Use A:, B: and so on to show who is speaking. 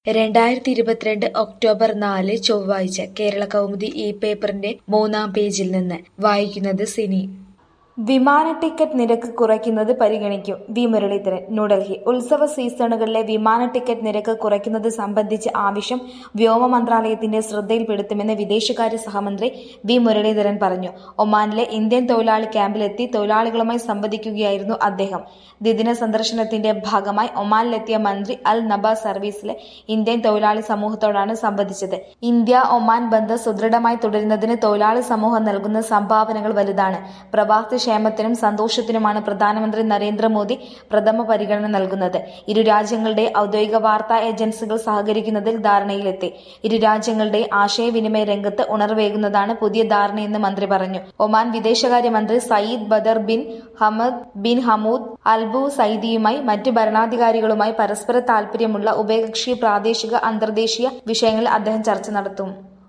A: രണ്ടായിരത്തി ഇരുപത്തിരണ്ട് ഒക്ടോബർ നാല് ചൊവ്വാഴ്ച കേരളകൗമുദി ഈ പേപ്പറിന്റെ മൂന്നാം പേജിൽ നിന്ന് വായിക്കുന്നത് സിനി
B: വിമാന ടിക്കറ്റ് നിരക്ക് കുറയ്ക്കുന്നത് പരിഗണിക്കും വി മുരളീധരൻ ന്യൂഡൽഹി ഉത്സവ സീസണുകളിലെ വിമാന ടിക്കറ്റ് നിരക്ക് കുറയ്ക്കുന്നത് സംബന്ധിച്ച ആവശ്യം വ്യോമ മന്ത്രാലയത്തിന്റെ ശ്രദ്ധയിൽപ്പെടുത്തുമെന്ന് വിദേശകാര്യ സഹമന്ത്രി വി മുരളീധരൻ പറഞ്ഞു ഒമാനിലെ ഇന്ത്യൻ തൊഴിലാളി ക്യാമ്പിലെത്തി തൊഴിലാളികളുമായി സംവദിക്കുകയായിരുന്നു അദ്ദേഹം ദ്വിദിന സന്ദർശനത്തിന്റെ ഭാഗമായി ഒമാനിലെത്തിയ മന്ത്രി അൽ നബ സർവീസിലെ ഇന്ത്യൻ തൊഴിലാളി സമൂഹത്തോടാണ് സംവദിച്ചത് ഇന്ത്യ ഒമാൻ ബന്ധം സുദൃഢമായി തുടരുന്നതിന് തൊഴിലാളി സമൂഹം നൽകുന്ന സംഭാവനകൾ വലുതാണ് പ്രവാസി ക്ഷേമത്തിനും സന്തോഷത്തിനുമാണ് പ്രധാനമന്ത്രി നരേന്ദ്രമോദി പ്രഥമ പരിഗണന നൽകുന്നത് ഇരു രാജ്യങ്ങളുടെ ഔദ്യോഗിക വാർത്താ ഏജൻസികൾ സഹകരിക്കുന്നതിൽ ധാരണയിലെത്തി ഇരു രാജ്യങ്ങളുടെ ആശയവിനിമയ രംഗത്ത് ഉണർവേകുന്നതാണ് പുതിയ ധാരണയെന്ന് മന്ത്രി പറഞ്ഞു ഒമാൻ വിദേശകാര്യമന്ത്രി Sayyid Badr bin Hamad bin Hamood Albu സൈദിയുമായി മറ്റ് ഭരണാധികാരികളുമായി പരസ്പര താൽപര്യമുള്ള ഉഭയകക്ഷി പ്രാദേശിക അന്തർദേശീയ വിഷയങ്ങളിൽ അദ്ദേഹം ചർച്ച നടത്തും